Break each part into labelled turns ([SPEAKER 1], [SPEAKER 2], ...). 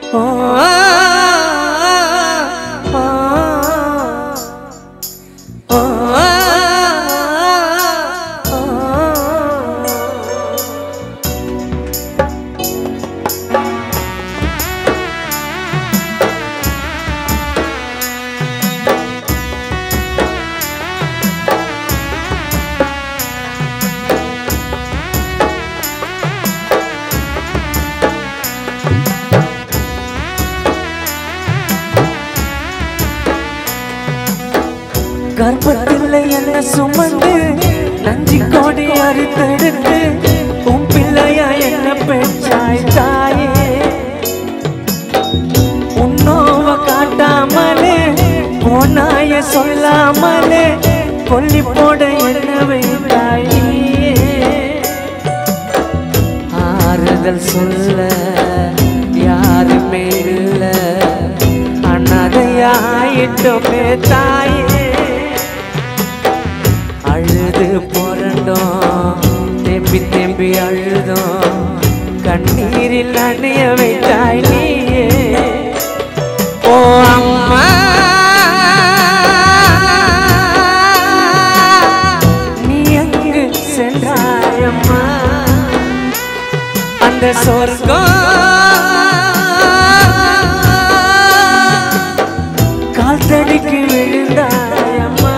[SPEAKER 1] ஓ, ஓ, ஓ, ஓ. கர்ப்பத்தில் என்ன சுமந்து நஞ்சி கோடி அறுத்தெடுத்து உன் பிள்ளையா என்ன பெற்றாய் தாயே உன்னோவ காட்டாமலே போனாய சொல்லாமலே கொல்லி போட என்ன வைத்தாய் நீயே. ஆறுதல் சொல்ல யாருமே இல்ல அனாதையாயிட்டோமே தாயே அழுது புரண்டோம் தேம்பி தேம்பி அழுதோம் கண்ணீரில் அணைய வைத்தாய் நீயே ஓ அம்மா நீ எங்கு சென்றாயம்மா அந்த சொர்க்கம் கால் தடிக்கு விழுந்தாயம்மா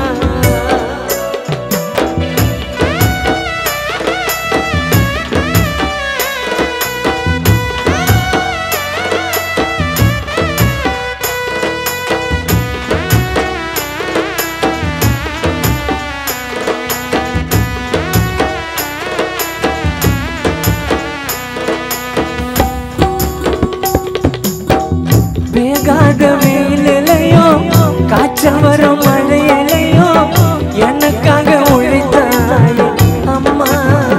[SPEAKER 1] வேகாத வெயிலையோ காய்ச்சல் வரும் மழையிலையோ எனக்காக உழைத்தாய் அம்மா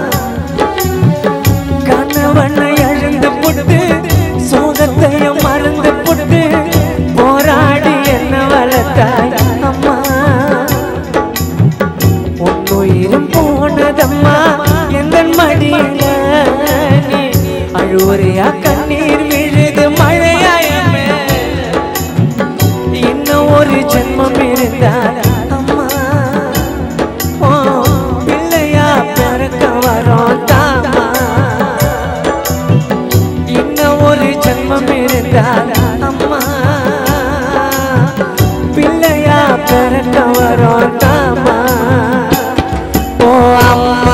[SPEAKER 1] கணவனை அழுந்து புட்டு சோகத்தையும் மறந்து புட்டு போராடி என்ன வளர்த்தாய் அம்மா உன்னுயிரும் போனதம்மா எந்த மடியில நீ அழுவறியா கண்ணீர் விழுது மழையாயமே இன்னும் ஒரு ஜென்மம் இருந்தால் அம்மா ஓ பிள்ளையா பிறக்க வரோம் தாமா இன்னும் ஒரு ஜென்மம் இருந்தால் அம்மா பிள்ளையா பிறக்க வரோம் தாமா ஓ அம்மா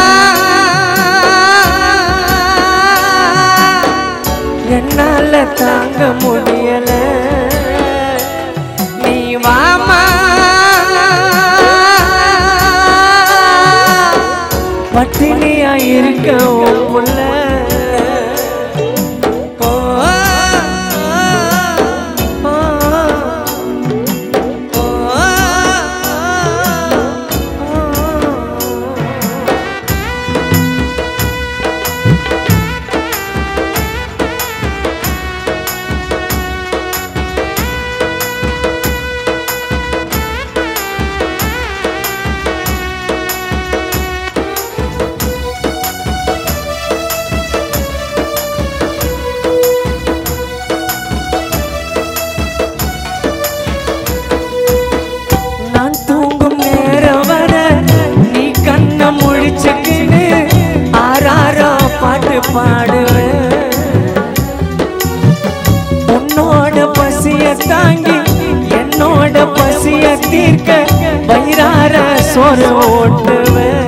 [SPEAKER 1] என்னால தாங்க முடியல நீ வாமா பட்டினியா இருக்க உன் புள்ள ஓ, ஓ, ஓ, ஓ, ஓ. நான் தூங்கும் நேரம் வர நீ கண்ண முழிச்சுக்கின்னு ஆறாரோ பாட்டு பாடுவேன் உன்னோட பசிய தாங்கி என்னோட பசிய தீர்க்க வயிறார சோறு ஓட்டுவேன்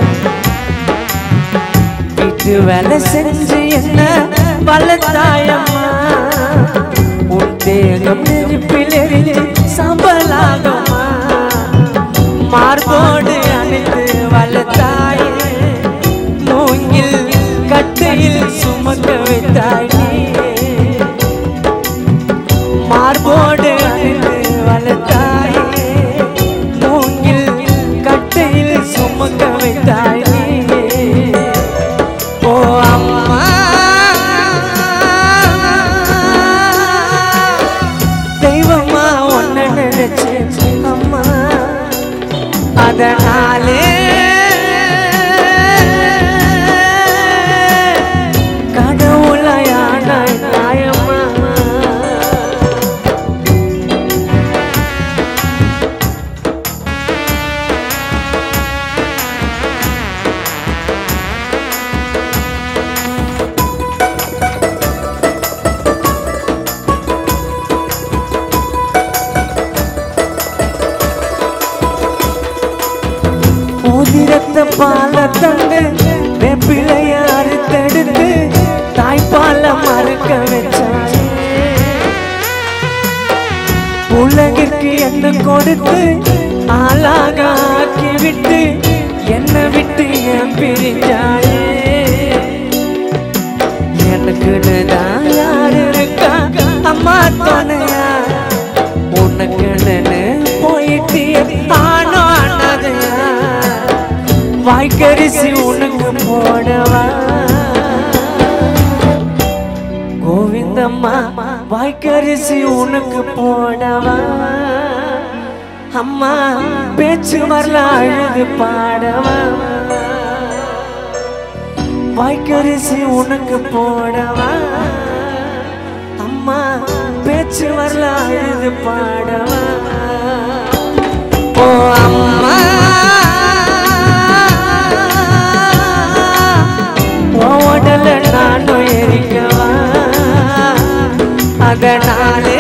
[SPEAKER 1] வீட்டு வேலை செஞ்சு என்ன வளர்த்தாயம்மா உன் தேகம் நெருப்பில் எரிஞ்சு சம்பலாகமா மார்போடு அணைத்து வளர்த்தாயே மூங்கில் கட்டையில் சுமக்க வைத்தாய் நீயே. மார்போடு அணைத்து வளர்த்தாயே மூங்கில் கட்டையில் சுமக்க வைத்தாய் நீயே. ஓ அம்மா தெய்வமா ஒன்ன நினைச்சேன் அம்மா அதனாலே கடவுளையான நியாயமா பால தந்து வெப்பிலைய அறுத்தெடுத்து தாய்ப்பால மறுக்க வச்சாயே உலகிற்கு என்ன கொடுத்து ஆளாக ஆக்கி விட்டு என்ன விட்டு என் பிரிஞ்சாயே எனக்குன்னு தான் யார் இருக்கா அம்மா துணையா உனக்குன்னு போயிட்டு ஆனோ அண்ணதையா வாய்க்கரிசி உனக்கு போடவா கோவிந்தம்மா வாய்க்கரிசி உனக்கு போடவா அம்மா பேச்சு வரல அழுது பாடவா வாய்க்கரிசி உனக்கு போடவா அம்மா பேச்சு வரல அழுது பாடவா ஓ அம்மா உன் உடல நானும் எரிக்கவா அதனாலே